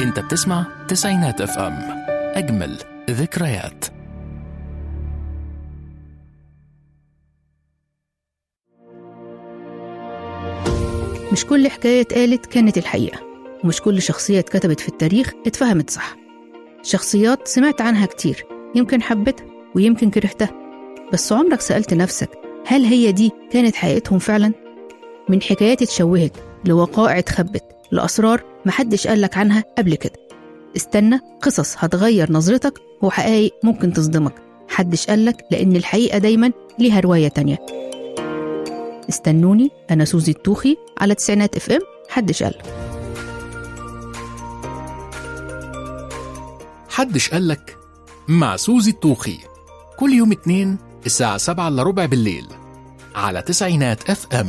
انت بتسمع تسعينات اف ام اجمل ذكريات مش كل حكاية اتقالت كانت الحقيقة ومش كل شخصية اتكتبت في التاريخ اتفهمت صح شخصيات سمعت عنها كتير يمكن حبيتها ويمكن كرهتها بس عمرك سألت نفسك هل هي دي كانت حقيقتهم فعلا؟ من حكايات اتشوهت لوقائع اتخبت لأسرار محدش قالك عنها قبل كده استنى قصص هتغير نظرتك وحقائق ممكن تصدمك حدش قالك لأن الحقيقة دايما ليها رواية تانية استنوني أنا سوزي التوخي على تسعينات اف ام حدش قالك حدش قالك مع سوزي الطوخي كل يوم اتنين الساعة سبعة إلا ربع بالليل على تسعينات اف ام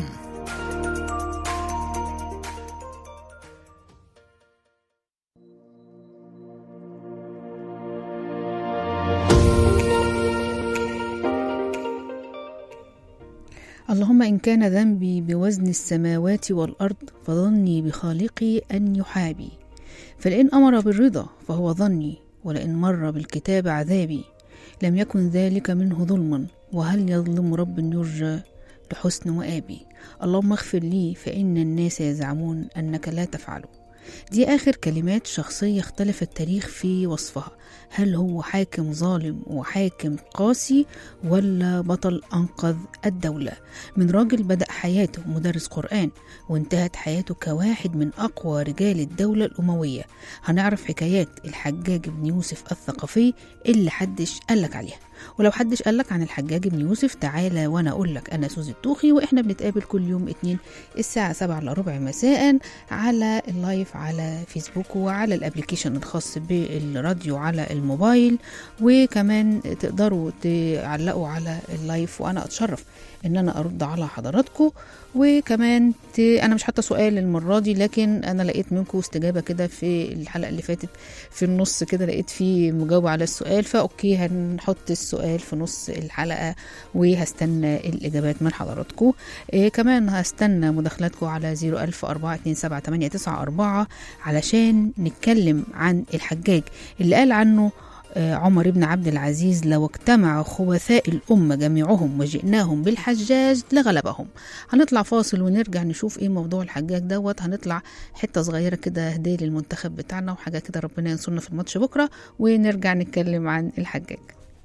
اللهم إن كان ذنبي بوزن السماوات والأرض فظني بخالقي أن يحابي فلئن أمر بالرضا فهو ظني ولئن مر بالكتاب عذابي لم يكن ذلك منه ظلما وهل يظلم رب يرجى لحسن مآبي اللهم اغفر لي فإن الناس يزعمون أنك لا تفعل دي آخر كلمات شخصية اختلف التاريخ في وصفها هل هو حاكم ظالم وحاكم قاسي ولا بطل أنقذ الدولة من راجل بدأ حياته مدرس قرآن وانتهت حياته كواحد من أقوى رجال الدولة الأموية هنعرف حكايات الحجاج بن يوسف الثقفي اللي حدش قالك عليها ولو حدش قالك عن الحجاج بن يوسف تعالى وانا اقول لك انا سوزي الطوخي واحنا بنتقابل كل يوم اتنين الساعة سبعة الا ربع مساء على اللايف على فيسبوك وعلى الابليكيشن الخاص بالراديو على الموبايل وكمان تقدروا تعلقوا على اللايف وانا اتشرف ان انا ارد على حضراتكم وكمان ت... انا مش حاطه سؤال المره دي لكن انا لقيت منكم استجابه كده في الحلقه اللي فاتت في النص كده لقيت فيه مجاوبه على السؤال فاوكي هنحط السؤال في نص الحلقه وهستنى الاجابات من حضراتكم إيه كمان هستنى مداخلاتكم على 010427894 علشان نتكلم عن الحجاج اللي قال عنه عمر بن عبد العزيز لو اجتمع خبثاء الأمة جميعهم وجئناهم بالحجاج لغلبهم هنطلع فاصل ونرجع نشوف ايه موضوع الحجاج دوت هنطلع حتة صغيرة كده هدية للمنتخب بتاعنا وحاجة كده ربنا ينصرنا في الماتش بكرة ونرجع نتكلم عن الحجاج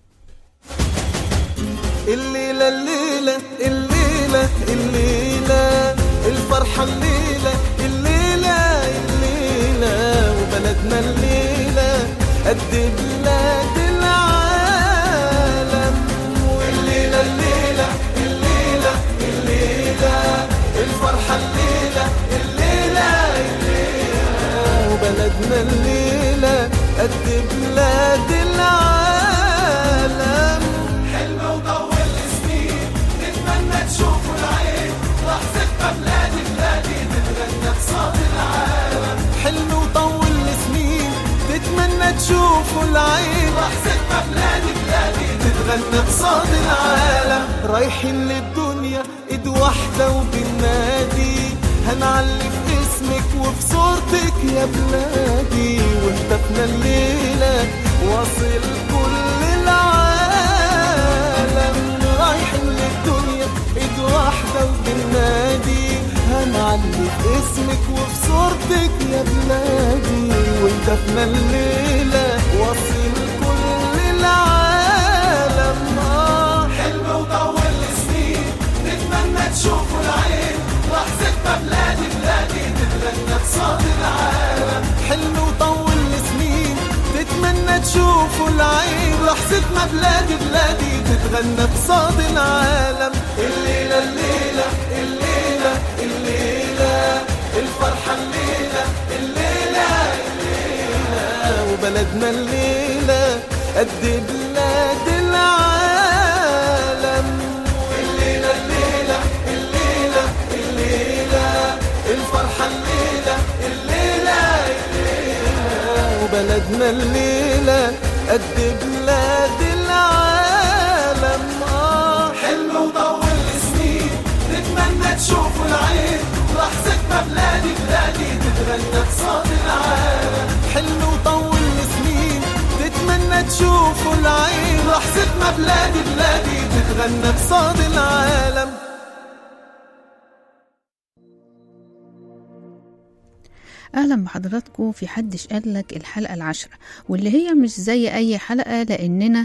الليلة الليلة الليلة الليلة الفرحة الليلة الليلة الليلة وبلدنا الليلة قد بلاد العالم والليلة الليلة الليلة الليلة الفرحة الليلة الليلة الليلة وبلدنا الليلة قد بلاد العالم حلم وطول سنين نتمنى تشوفوا العين لحظة ما بلادي بلادي تتغنى بصوت العالم حلم وطول سنين تتمنى تشوفوا العين لحظة ما بلادي بلادي تتغنى بصوت العالم رايحين للدنيا ايد واحدة وبالنادي هنعلي في اسمك وفي صورتك يا بلادي وهدفنا الليلة واصل كل العالم رايحين للدنيا ايد واحدة وبالنادي هنعلي في اسمك وفي صورتك يا بلادي وهدفنا الليلة واصل كل العالم آه حلم وطول سنين نتمنى تشوفوا العين لحظة ما بلادي بلادي تتغنى بصوت العالم حلم وطول سنين تتمنى تشوفوا العين لحظة ما بلادي بلادي تتغنى بصوت العالم الليلة الليلة الليلة الليلة الفرحة الليلة الليلة الليلة وبلدنا الليلة قد بلاد العالم الليلة الليلة الليلة الليلة الفرحة الليلة الليلة الليلة وبلدنا الليلة قد بلاد العالم آه حلم وطول سنين نتمنى تشوفوا العين لحظة ما بلادي بلادي تتغنى بصوت العالم حلم لحظة ما بلادي بلادي تتغنى بصوت العالم اهلا بحضراتكم في حدش قالك الحلقه العاشره واللي هي مش زي اي حلقه لاننا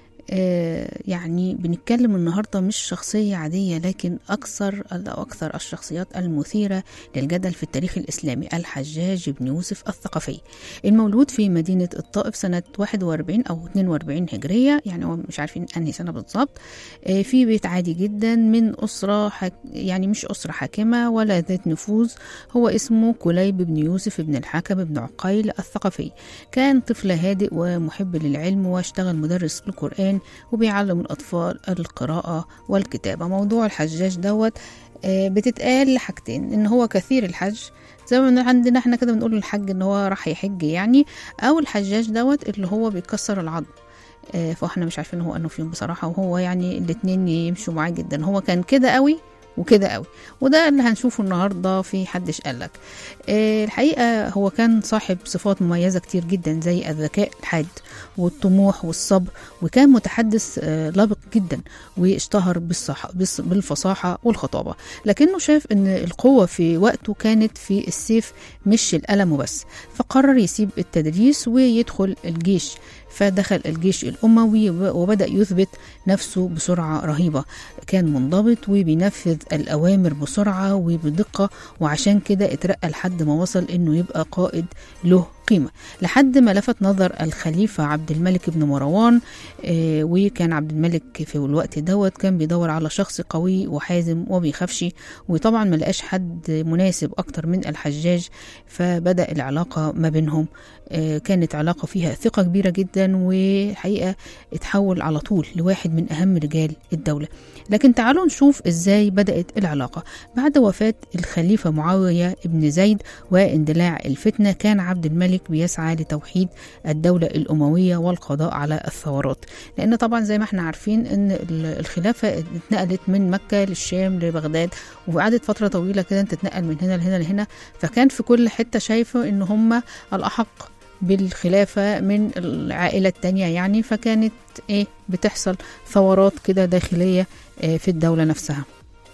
آه يعني بنتكلم النهارده مش شخصيه عاديه لكن اكثر او اكثر الشخصيات المثيره للجدل في التاريخ الاسلامي الحجاج بن يوسف الثقفي المولود في مدينه الطائف سنه 41 او 42 هجريه يعني هو مش عارفين انهي سنه بالظبط آه في بيت عادي جدا من اسره حك يعني مش اسره حاكمه ولا ذات نفوذ هو اسمه كليب بن يوسف بن الحكم بن عقيل الثقفي كان طفل هادئ ومحب للعلم واشتغل مدرس للقرآن وبيعلم الأطفال القراءة والكتابة موضوع الحجاج دوت آه، بتتقال حاجتين إن هو كثير الحج زي ما عندنا احنا كده بنقول الحج ان هو راح يحج يعني او الحجاج دوت اللي هو بيكسر العظم آه، فاحنا مش عارفين هو انه فيهم بصراحه وهو يعني الاتنين يمشوا معاه جدا هو كان كده قوي وكده قوي وده اللي هنشوفه النهارده في حدش قالك آه، الحقيقه هو كان صاحب صفات مميزه كتير جدا زي الذكاء الحاد والطموح والصبر وكان متحدث آه، لبق جدا واشتهر بالصح بالص- بالفصاحه والخطابه لكنه شاف ان القوه في وقته كانت في السيف مش القلم وبس فقرر يسيب التدريس ويدخل الجيش فدخل الجيش الأموي وبدأ يثبت نفسه بسرعة رهيبة كان منضبط وبينفذ الأوامر بسرعة وبدقة وعشان كده اترقى لحد ما وصل إنه يبقى قائد له قيمة لحد ما لفت نظر الخليفة عبد الملك بن مروان آه، وكان عبد الملك في الوقت دوت كان بيدور على شخص قوي وحازم وبيخافش وطبعا ما لقاش حد مناسب أكتر من الحجاج فبدأ العلاقة ما بينهم آه، كانت علاقة فيها ثقة كبيرة جدا وحقيقة اتحول على طول لواحد من أهم رجال الدولة لكن تعالوا نشوف إزاي بدأت العلاقة بعد وفاة الخليفة معاوية بن زيد واندلاع الفتنة كان عبد الملك بيسعى لتوحيد الدولة الأموية والقضاء على الثورات لأن طبعا زي ما احنا عارفين أن ال- الخلافة اتنقلت من مكة للشام لبغداد وقعدت فترة طويلة كده تتنقل من هنا لهنا لهنا فكان في كل حتة شايفة أن هم الأحق بالخلافة من العائلة التانية يعني فكانت ايه بتحصل ثورات كده داخلية آه، في الدولة نفسها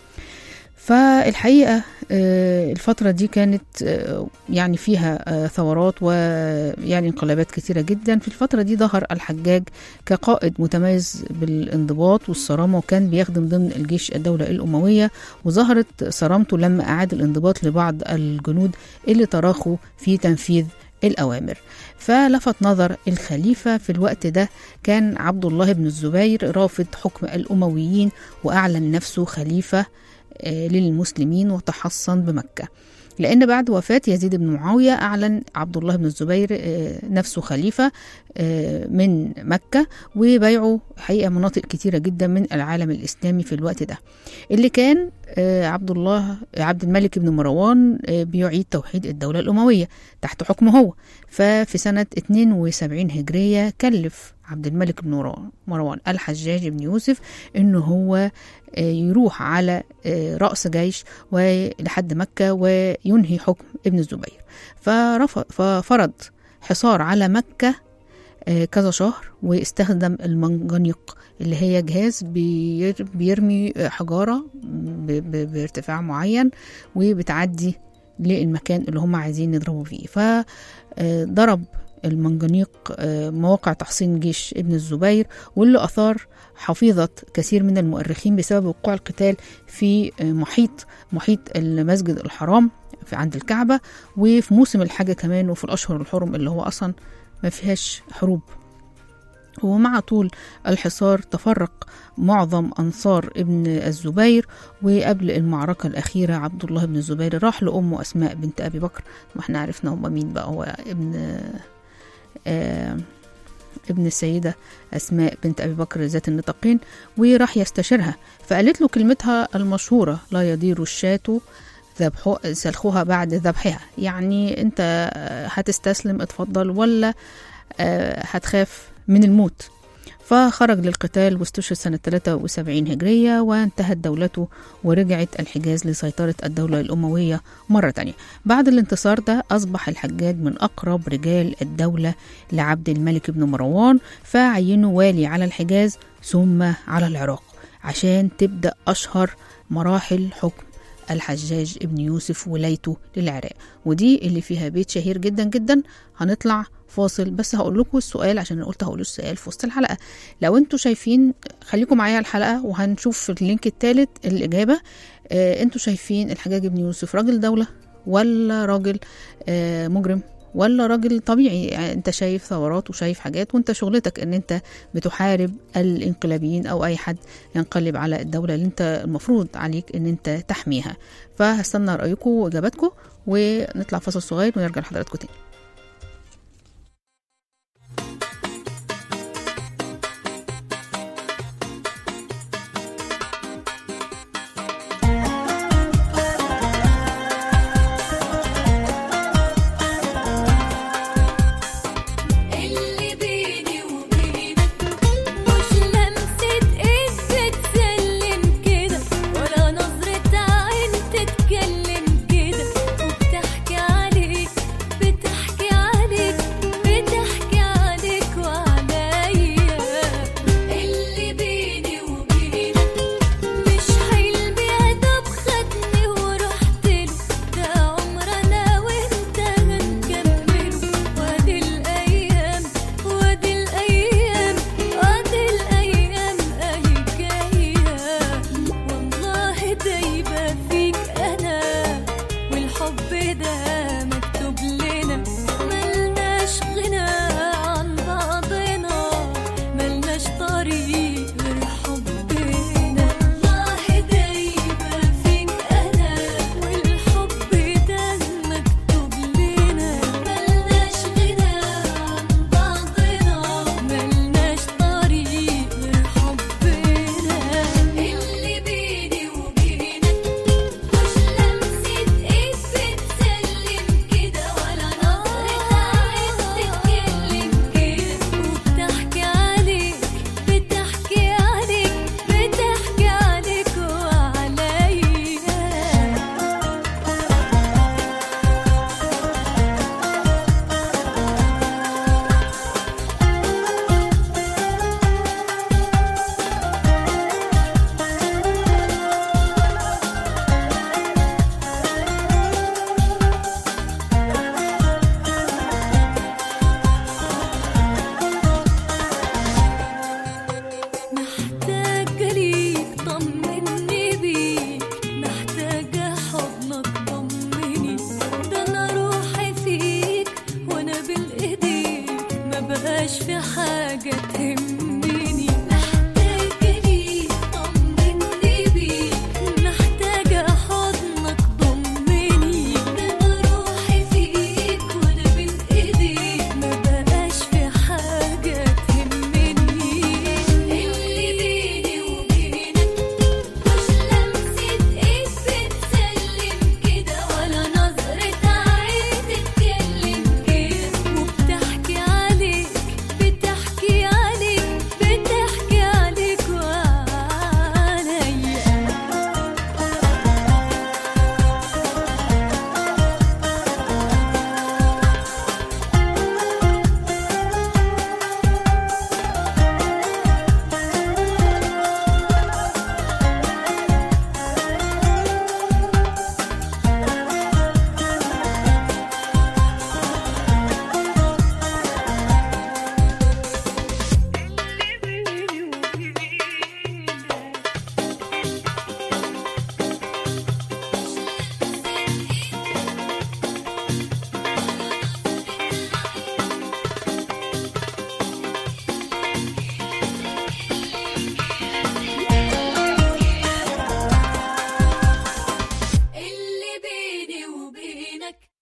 فالحقيقة آه، الفترة دي كانت آه، يعني فيها آه، ثورات ويعني انقلابات كثيرة جدا في الفترة دي ظهر الحجاج كقائد متميز بالانضباط والصرامة وكان بيخدم ضمن الجيش الدولة الأموية وظهرت صرامته لما أعاد الانضباط لبعض الجنود اللي تراخوا في تنفيذ الأوامر فلفت نظر الخليفة في الوقت ده كان عبد الله بن الزبير رافض حكم الأمويين وأعلن نفسه خليفة آه، للمسلمين وتحصن بمكة لأن بعد وفاة يزيد بن معاوية أعلن عبد الله بن الزبير آه، نفسه خليفة آه، من مكة وبيعوا حقيقة مناطق كتيرة جدا من العالم الإسلامي في الوقت ده اللي كان آه، عبد الله عبد الملك بن مروان آه، بيعيد توحيد الدولة الأموية تحت حكمه هو ففي سنة 72 هجرية كلف عبد الملك بن مروان- مروان الحجاج بن يوسف انه هو آه، يروح على آه، رأس جيش ولحد مكة وينهي حكم ابن الزبير فرفض ففرض حصار على مكة آه، كذا شهر واستخدم المنجنيق اللي هي جهاز بير- بيرمي آه، حجارة ب- ب- بارتفاع معين وبتعدي للمكان اللي هم عايزين يضربوا فيه فضرب المنجنيق آه، مواقع تحصين جيش ابن الزبير واللي أثار حفيظة كثير من المؤرخين بسبب وقوع القتال في آه، محيط محيط المسجد الحرام في عند الكعبة وفي موسم الحج كمان وفي الأشهر الحرم اللي هو أصلا ما فيهاش حروب ومع طول الحصار تفرق معظم أنصار ابن الزبير وقبل المعركة الأخيرة عبد الله بن الزبير راح لأمه أسماء بنت أبي بكر واحنا عرفنا هم مين بقى هو ابن آه ابن السيدة أسماء بنت أبي بكر ذات النطاقين وراح يستشيرها فقالت له كلمتها المشهورة لا يضير الشاة ذبحو- سلخها بعد ذبحها يعني انت آه، هتستسلم اتفضل ولا آه، هتخاف من الموت فخرج للقتال واستشهد سنة 73 هجرية وانتهت دولته ورجعت الحجاز لسيطرة الدولة الأموية مرة تانية بعد الانتصار ده أصبح الحجاج من أقرب رجال الدولة لعبد الملك بن مروان فعينه والي على الحجاز ثم على العراق عشان تبدأ أشهر مراحل حكم الحجاج ابن يوسف ولايته للعراق ودي اللي فيها بيت شهير جدا جدا هنطلع فاصل بس هقول لكم السؤال عشان انا قلت هقول السؤال في وسط الحلقه لو انتوا شايفين خليكم معايا الحلقه وهنشوف في اللينك الثالث الاجابه آه انتوا شايفين الحجاج ابن يوسف راجل دوله ولا راجل آه مجرم ولا راجل طبيعي يعني انت شايف ثورات وشايف حاجات وانت شغلتك ان انت بتحارب الانقلابيين او اي حد ينقلب على الدوله اللي انت المفروض عليك ان انت تحميها فهستنى رايكم واجاباتكم ونطلع فاصل صغير ونرجع لحضراتكم تاني اللي بيني وبينك مش لمسة ايد بتسلم كده ولا نظرة عين تتكلم كده وبتحكي عليك بتحكي عليك بتحكي عليك وعليا اللي بيني وبينك مش حلمي ادب خدني ورحت له ده عمر انا وانت هنكمله وادي الايام وادي الايام وادي الايام اهي جايه والله دايبه فيك انا والحب ده مكتوب لنا ملناش غنى عن بعضنا ملناش طريق غير حبنا والله دايبه فيك انا والحب ده مكتوب لنا ملناش غنى عن بعضنا ملناش طريق غير حبنا اللي بيني وبينك مش لمسة ايد بتسلم كده ولا نظرة عين تتكلم كده وبتحكي عليك بتحكي عليك بتحكي عليك وعليا محتاجة ليك طمني بيك محتاجة حضنك طمني ده أنا روحي فيك وأنا بين إيديك ما بقاش في حاجة تهمني محتاجة ليك طمني بيك محتاجة حضنك ضمني ده أنا روحي فيك وأنا بين إيديك ما بقاش في حاجة تهمني اللي بيني وبينك مش لمسة ايد بتسلم كده ولا نظرة عين تتكلم كده وبتحكي عليك بتحكي عليك بتحكي عليك وعليا اللي بيني وبينك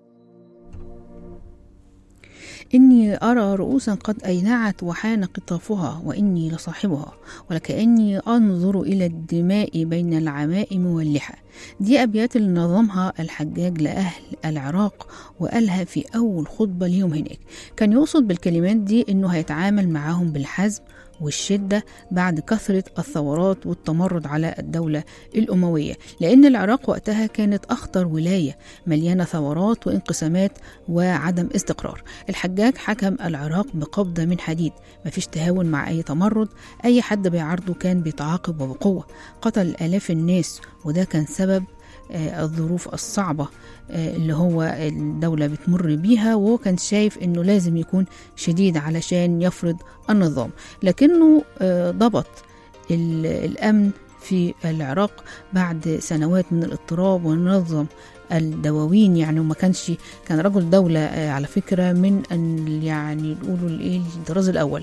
إني أرى رؤوسا قد أينعت وحان قطافها وإني لصاحبها ولكأني أنظر إلى الدماء بين العمائم مولحة دي أبيات اللي نظمها الحجاج لأهل العراق وقالها في أول خطبة ليهم هناك كان يقصد بالكلمات دي إنه هيتعامل معاهم بالحزم والشدة بعد كثرة الثورات والتمرد على الدولة الأموية لأن العراق وقتها كانت أخطر ولاية مليانة ثورات وانقسامات وعدم استقرار الحجاج حكم العراق بقبضة من حديد مفيش تهاون مع أي تمرد أي حد بيعارضه كان بيتعاقب وبقوة قتل آلاف الناس وده كان سبب آه، الظروف الصعبة آه، اللي هو الدولة بتمر بيها وهو كان شايف انه لازم يكون شديد علشان يفرض النظام لكنه آه، ضبط ال- الأمن في العراق بعد سنوات من الاضطراب ونظم الدواوين يعني وما كانش كان رجل دولة آه، على فكرة من أن يعني نقولوا الإيه الطراز الأول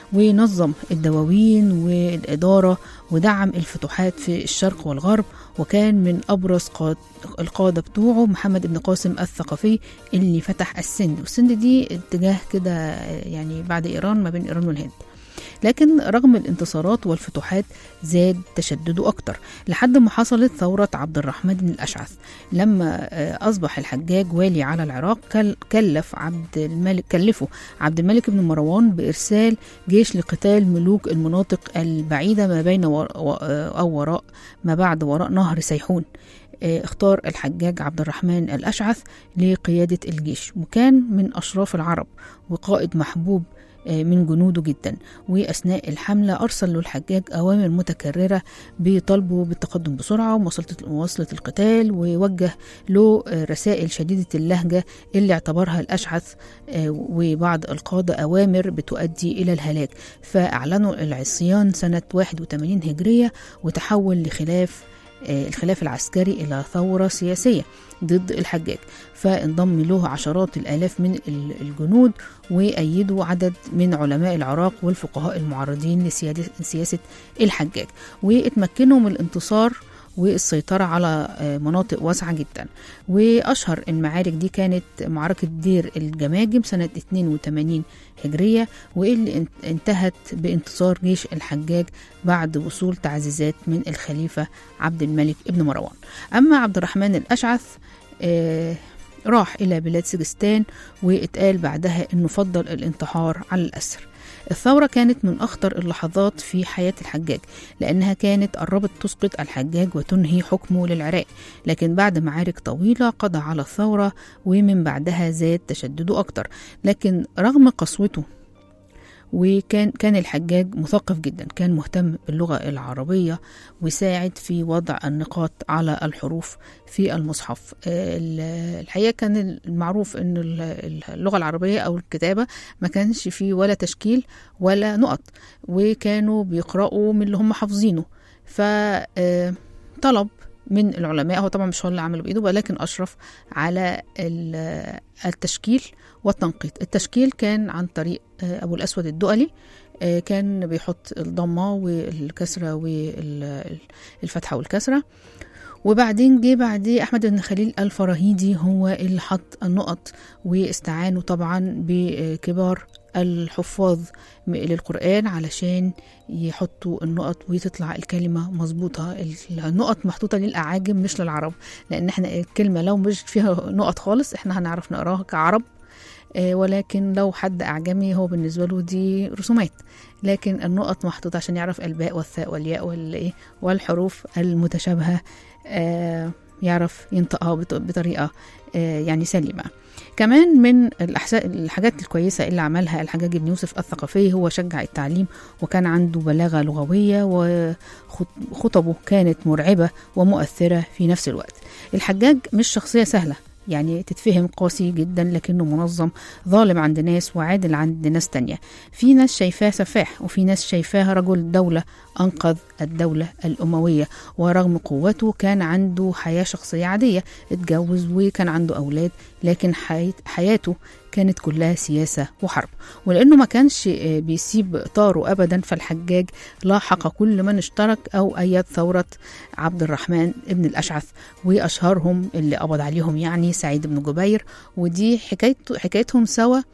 ونظم الدواوين والإدارة ودعم الفتوحات في الشرق والغرب وكان من أبرز قاد القادة بتوعه محمد بن قاسم الثقفي اللي فتح السند والسند دي اتجاه كده آه، يعني بعد إيران ما بين إيران والهند لكن رغم الانتصارات والفتوحات زاد تشدده أكتر لحد ما حصلت ثورة عبد الرحمن بن الأشعث لما آه، أصبح الحجاج والي على العراق كل- كلف عبد الملك كلفه عبد الملك بن مروان بإرسال جيش لقتال ملوك المناطق البعيدة ما بين ور... و... أو وراء ما بعد وراء نهر سيحون آه، اختار الحجاج عبد الرحمن الأشعث لقيادة الجيش وكان من أشراف العرب وقائد محبوب آه، من جنوده جدا وأثناء الحملة أرسل له الحجاج أوامر متكررة بطلبه بالتقدم بسرعة ومواصلة مواصلة القتال ووجه له آه، رسائل شديدة اللهجة اللي اعتبرها الأشعث آه، وبعض القادة أوامر بتؤدي إلى الهلاك فأعلنوا العصيان سنة 81 هجرية وتحول لخلاف آه، الخلاف العسكري إلى ثورة سياسية ضد الحجاج فانضم له عشرات الآلاف من ال- الجنود وأيدوا عدد من علماء العراق والفقهاء المعارضين لسيادة سياسة الحجاج واتمكنوا من الانتصار والسيطرة على آه، مناطق واسعة جدا وأشهر المعارك دي كانت معركة دير الجماجم سنة 82 هجرية واللي ان- انتهت بانتصار جيش الحجاج بعد وصول تعزيزات من الخليفة عبد الملك ابن مروان أما عبد الرحمن الأشعث آه، راح إلى بلاد سجستان واتقال بعدها أنه فضل الانتحار على الأسر الثورة كانت من أخطر اللحظات في حياة الحجاج لأنها كانت قربت تسقط الحجاج وتنهي حكمه للعراق لكن بعد معارك طويلة قضى على الثورة ومن بعدها زاد تشدده أكتر لكن رغم قسوته وكان كان الحجاج مثقف جدا كان مهتم باللغة العربية وساعد في وضع النقاط على الحروف في المصحف آه، ال- الحقيقة كان المعروف أن ال- اللغة العربية أو الكتابة ما كانش فيه ولا تشكيل ولا نقط وكانوا بيقرأوا من اللي هم حافظينه فطلب من العلماء هو طبعا مش هو اللي عمله بإيده ولكن أشرف على ال- التشكيل والتنقيط التشكيل كان عن طريق آه، أبو الأسود الدؤلي آه، كان بيحط الضمة والكسرة والفتحة والكسرة وبعدين جه بعديه أحمد بن خليل الفراهيدي هو اللي حط النقط واستعانوا طبعا بكبار الحفاظ م- للقرآن علشان يحطوا النقط وتطلع الكلمة مظبوطة النقط محطوطة للأعاجم مش للعرب لأن احنا الكلمة لو مش فيها نقط خالص احنا هنعرف نقراها كعرب آه، ولكن لو حد أعجمي هو بالنسبة له دي رسومات لكن النقط محطوطة عشان يعرف الباء والثاء والياء والإيه والحروف المتشابهة آه، يعرف ينطقها بط- بطريقة آه، يعني سليمة كمان من الأحساء الحاجات الكويسة اللي عملها الحجاج بن يوسف الثقفي هو شجع التعليم وكان عنده بلاغة لغوية وخطبه كانت مرعبة ومؤثرة في نفس الوقت الحجاج مش شخصية سهلة يعني تتفهم قاسي جدا لكنه منظم ظالم عند ناس وعادل عند ناس تانية في ناس شايفاه سفاح وفي ناس شايفاه رجل دولة أنقذ الدولة الأموية ورغم قوته كان عنده حياة شخصية عادية اتجوز وكان عنده أولاد لكن حي- حياته كانت كلها سياسة وحرب ولأنه ما كانش آه، بيسيب طاره أبدا فالحجاج لاحق كل من اشترك أو أيد ثورة عبد الرحمن ابن الأشعث وأشهرهم اللي قبض عليهم يعني سعيد بن جبير ودي حكايته حكايتهم سوا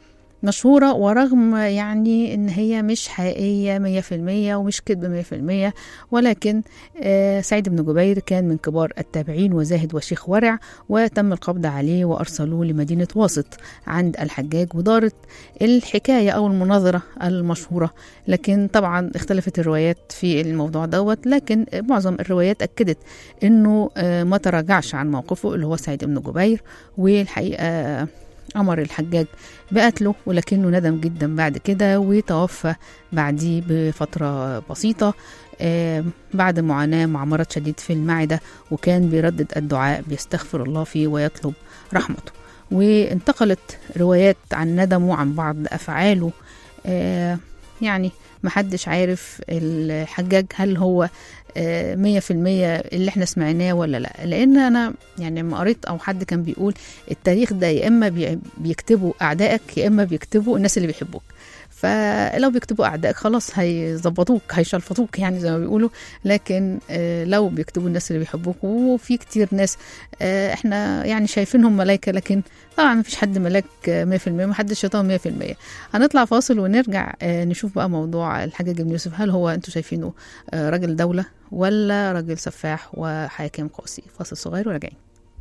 مشهورة ورغم يعني إن هي مش حقيقية مية في المية ومش كذب مية في المية ولكن آه، سعيد بن جبير كان من كبار التابعين وزاهد وشيخ ورع وتم القبض عليه وأرسلوه لمدينة واسط عند الحجاج ودارت الحكاية أو المناظرة المشهورة لكن طبعا اختلفت الروايات في الموضوع دوت لكن معظم الروايات أكدت إنه آه، ما تراجعش عن موقفه اللي هو سعيد بن جبير والحقيقة آه، أمر الحجاج بقتله ولكنه ندم جدا بعد كده وتوفى بعديه بفترة بسيطة آه، بعد معاناة مع مرض شديد في المعدة وكان بيردد الدعاء بيستغفر الله فيه ويطلب رحمته وانتقلت روايات عن ندمه عن بعض أفعاله آه، يعني محدش عارف الحجاج هل هو آه، مية في المية اللي احنا سمعناه ولا لا لان انا يعني لما قريت او حد كان بيقول التاريخ ده يا اما بي- بيكتبوا اعدائك يا اما بيكتبوا الناس اللي بيحبوك فلو بيكتبوا اعدائك خلاص هيظبطوك هيشلفطوك يعني زي ما بيقولوا لكن آه، لو بيكتبوا الناس اللي بيحبوك وفي كتير ناس آه، احنا يعني شايفينهم ملايكه لكن طبعا مفيش حد ملاك آه، 100% محدش شيطان 100% هنطلع فاصل ونرجع آه، نشوف بقى موضوع الحجاج بن يوسف هل هو انتوا شايفينه آه، راجل دوله ولا راجل سفاح وحاكم قاسي فاصل صغير وراجعين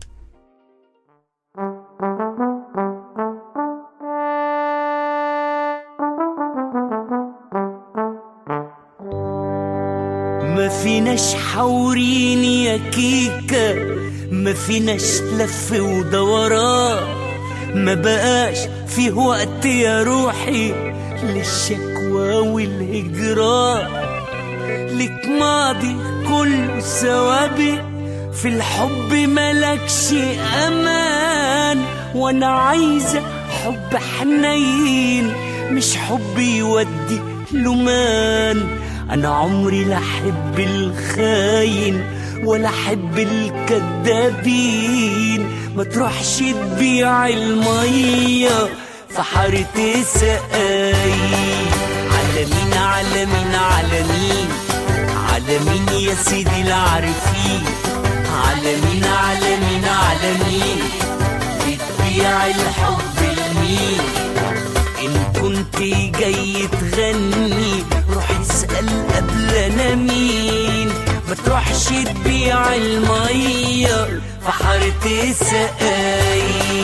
ما فيناش حورين يا كيكة ما فيناش لف ودوران ما بقاش فيه وقت يا روحي للشكوى والهجران لك ماضي كله سوابق في الحب ملكش امان وانا عايزه حب حنين مش حب يودي لمان انا عمري لا احب الخاين ولا احب الكدابين ما تروحش تبيع الميه في حارة سقاي على مين على مين على مين على مين يا سيدي العارفين على مين على مين على مين بتبيع الحب لمين ان كنت جاي تغني روح اسأل قبل انا مين ما تروحش تبيع المية في حارة السقاي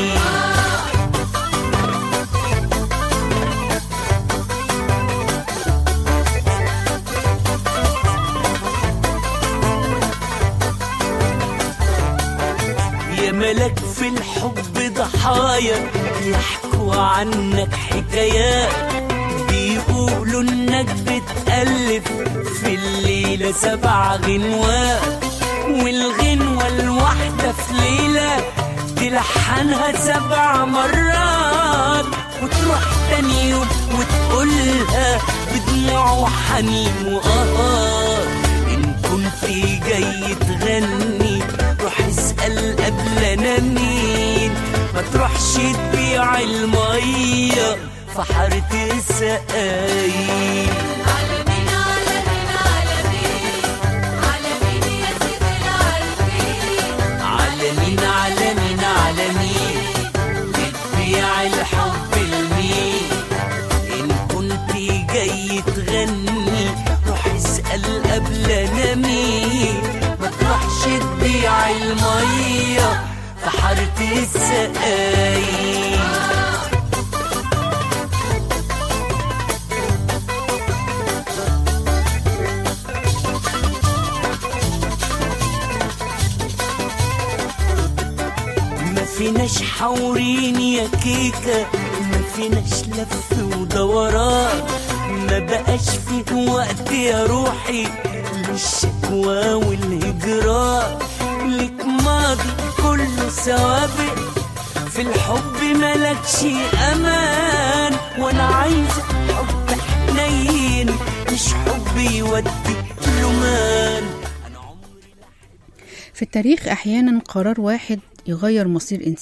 يا ملك في الحب ضحايا يحكوا عنك حكايات بيقولوا انك بتألف في الليلة سبع غنوات والغنوة الواحدة في ليلة تلحنها سبع مرات وتروح تاني يوم وتقولها بدموع وحنين وقهار إن كنت جاي تغني روح اسأل قبل أنا مين ما تروحش تبيع المية في حارة السقاي على مين على مين على مين على مين يا سيدي العارفين على مين على مين على مين بتبيع الحب لمين إن كنت جاي تغني روح اسأل قبل أنا مين ما تروحش تبيع المية في حارة السقاي ما فيناش حورين يا كيكة ما فيناش لف ودوران ما بقاش فيه وقت يا روحي للشكوى والهجران لك ماضي كله سوابق في الحب ملكش امان وانا عايزه حب حنين مش حب يودي لمان في التاريخ أحيانا قرار واحد يغير مصير إنسان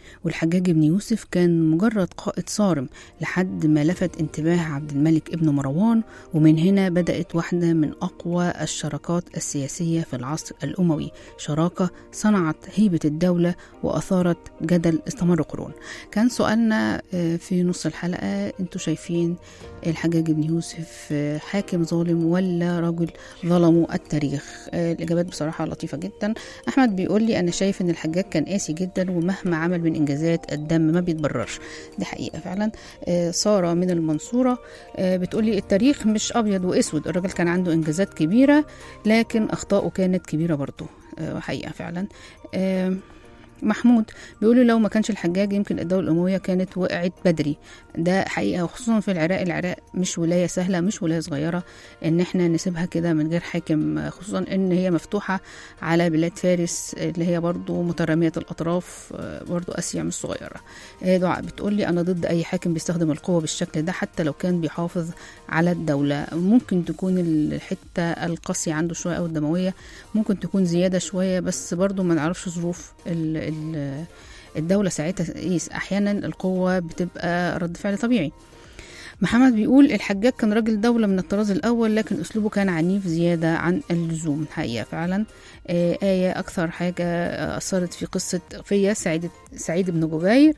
والحجاج بن يوسف كان مجرد قائد صارم لحد ما لفت انتباه عبد الملك ابن مروان ومن هنا بدأت واحدة من أقوى الشراكات السياسية في العصر الأموي شراكة صنعت هيبة الدولة وأثارت جدل استمر قرون كان سؤالنا آه، في نص الحلقة انتوا شايفين الحجاج بن يوسف آه، حاكم ظالم ولا رجل ظلموا التاريخ آه، الإجابات بصراحة لطيفة جدا أحمد بيقول لي أنا شايف إن الحجاج كان قاسي جدا ومهما عمل من إنجازات الدم ما بيتبررش دي حقيقة فعلا آه، سارة من المنصورة آه، بتقول لي التاريخ مش أبيض وأسود الراجل كان عنده إنجازات كبيرة لكن أخطاؤه كانت كبيرة برضه آه، حقيقة فعلا آه، محمود بيقولوا لو ما كانش الحجاج يمكن الدولة الأموية كانت وقعت بدري ده حقيقة وخصوصا في العراق العراق مش ولاية سهلة مش ولاية صغيرة إن احنا نسيبها كده من غير حاكم خصوصا إن هي مفتوحة على بلاد فارس اللي هي برضو مترامية الأطراف آه، برضو آسيا مش صغيرة آه، دعاء بتقول لي أنا ضد أي حاكم بيستخدم القوة بالشكل ده حتى لو كان بيحافظ على الدولة ممكن تكون الحتة القاسية عنده شوية أو الدموية ممكن تكون زيادة شوية بس برضو ما نعرفش ظروف ال ال الدولة ساعتها ايه أحيانا القوة بتبقى رد فعل طبيعي محمد بيقول الحجاج كان راجل دولة من الطراز الأول لكن أسلوبه كان عنيف زيادة عن اللزوم حقيقة فعلا آه، آية أكثر حاجة أثرت في قصة فيا سعيد سعيد بن جبير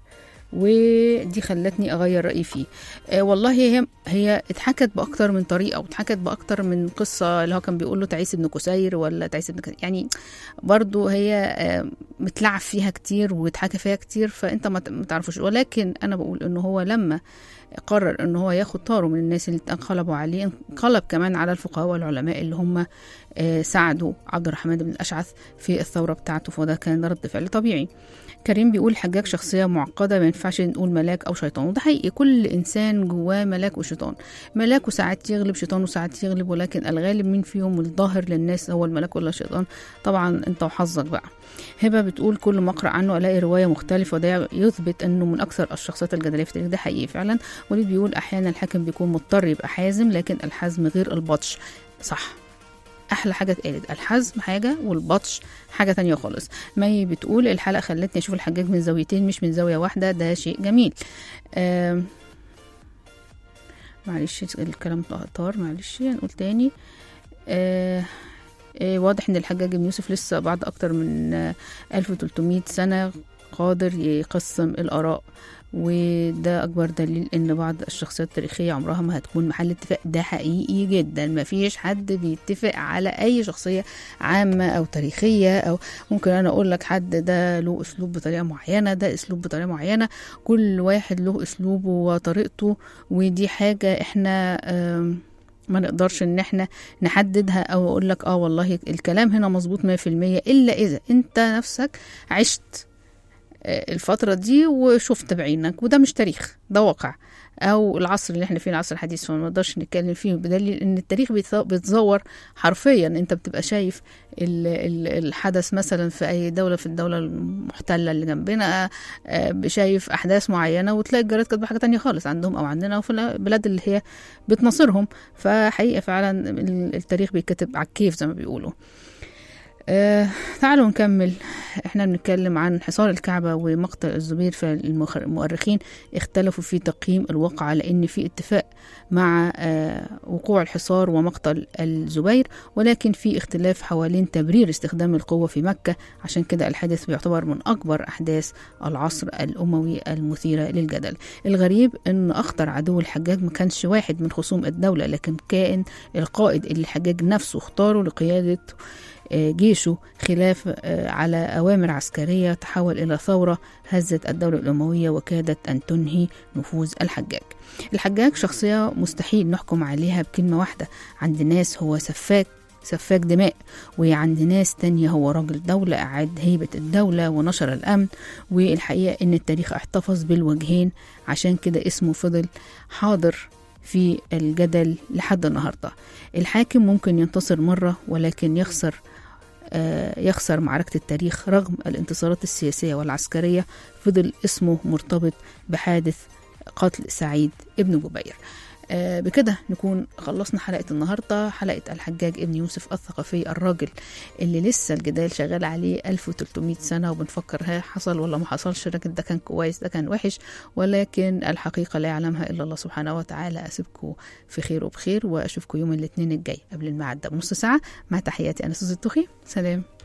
ودي خلتني اغير رايي فيه آه والله هي هي اتحكت باكتر من طريقه واتحكت باكتر من قصه اللي هو كان بيقول له تعيس بن كسير ولا تعيس بن كسير يعني برضو هي آه متلعب فيها كتير واتحكى فيها كتير فانت ما ت- ما تعرفوش ولكن انا بقول ان هو لما قرر ان هو ياخد طاره من الناس اللي انقلبوا عليه انقلب كمان على الفقهاء والعلماء اللي هم آه، ساعدوا عبد الرحمن بن الاشعث في الثوره بتاعته فده كان رد فعل طبيعي كريم بيقول حجاج شخصية معقدة ما ينفعش نقول ملاك أو شيطان وده حقيقي كل إنسان جواه ملاك وشيطان ملاكه ساعات يغلب شيطانه ساعات يغلب ولكن الغالب مين فيهم الظاهر للناس هو الملاك ولا الشيطان طبعا أنت وحظك بقى هبة بتقول كل ما أقرأ عنه ألاقي رواية مختلفة وده يثبت أنه من أكثر الشخصيات الجدلية في التاريخ ده حقيقي فعلا وليد بيقول أحيانا الحاكم بيكون مضطر يبقى حازم لكن الحزم غير البطش صح احلى حاجه اتقالت الحزم حاجه والبطش حاجه تانية خالص مي بتقول الحلقه خلتني اشوف الحجاج من زاويتين مش من زاويه واحده ده شيء جميل آم، معلش الكلام طار معلش هنقول تاني آه آه، واضح ان الحجاج بن يوسف لسه بعد اكتر من آه، 1300 سنه قادر يقسم الاراء وده اكبر دليل ان بعض الشخصيات التاريخيه عمرها ما هتكون محل اتفاق ده حقيقي جدا ما فيش حد بيتفق على اي شخصيه عامه او تاريخيه او ممكن انا اقول لك حد ده له اسلوب بطريقه معينه ده اسلوب بطريقه معينه كل واحد له اسلوبه وطريقته ودي حاجه احنا آم، ما نقدرش ان احنا نحددها او اقول لك اه والله الكلام هنا مظبوط 100% الا اذا انت نفسك عشت آه، الفترة دي وشفت بعينك وده مش تاريخ ده واقع او العصر اللي احنا فيه العصر الحديث فما نقدرش نتكلم فيه بدليل ان التاريخ بيتص- بيتزور حرفيا انت بتبقى شايف ال- ال- الحدث مثلا في اي دولة في الدولة المحتلة اللي جنبنا آه، شايف احداث معينة وتلاقي الجرائد كاتبة حاجة تانية خالص عندهم او عندنا وفي البلاد اللي هي بتناصرهم فحقيقة فعلا ال- التاريخ بيتكتب على الكيف زي ما بيقولوا آه تعالوا نكمل احنا بنتكلم عن حصار الكعبة ومقتل الزبير فالمؤرخين اختلفوا في تقييم الواقعة لأن في اتفاق مع آه وقوع الحصار ومقتل الزبير ولكن في اختلاف حوالين تبرير استخدام القوة في مكة عشان كده الحادث بيعتبر من أكبر أحداث العصر الأموي المثيرة للجدل الغريب أن أخطر عدو الحجاج ما كانش واحد من خصوم الدولة لكن كان القائد اللي الحجاج نفسه اختاره لقيادة آه، جيشه خلاف آه، على أوامر عسكرية تحول إلى ثورة هزت الدولة الأموية وكادت أن تنهي نفوذ الحجاج الحجاج شخصية مستحيل نحكم عليها بكلمة واحدة عند ناس هو سفاك سفاك دماء وعند ناس تانية هو راجل دولة أعاد هيبة الدولة ونشر الأمن والحقيقة إن التاريخ احتفظ بالوجهين عشان كده اسمه فضل حاضر في الجدل لحد النهاردة الحاكم ممكن ينتصر مرة ولكن يخسر آه، يخسر معركة التاريخ رغم الانتصارات السياسية والعسكرية فضل اسمه مرتبط بحادث قتل سعيد ابن جبير آه بكده نكون خلصنا حلقة النهاردة حلقة الحجاج ابن يوسف الثقفي الراجل اللي لسه الجدال شغال عليه 1300 سنة وبنفكر ها حصل ولا ما حصلش الراجل ده كان كويس ده كان وحش ولكن الحقيقة لا يعلمها إلا الله سبحانه وتعالى أسيبكم في خير وبخير وأشوفكم يوم الاثنين الجاي قبل الميعاد ده بنص ساعة مع تحياتي أنا سوزي التخي سلام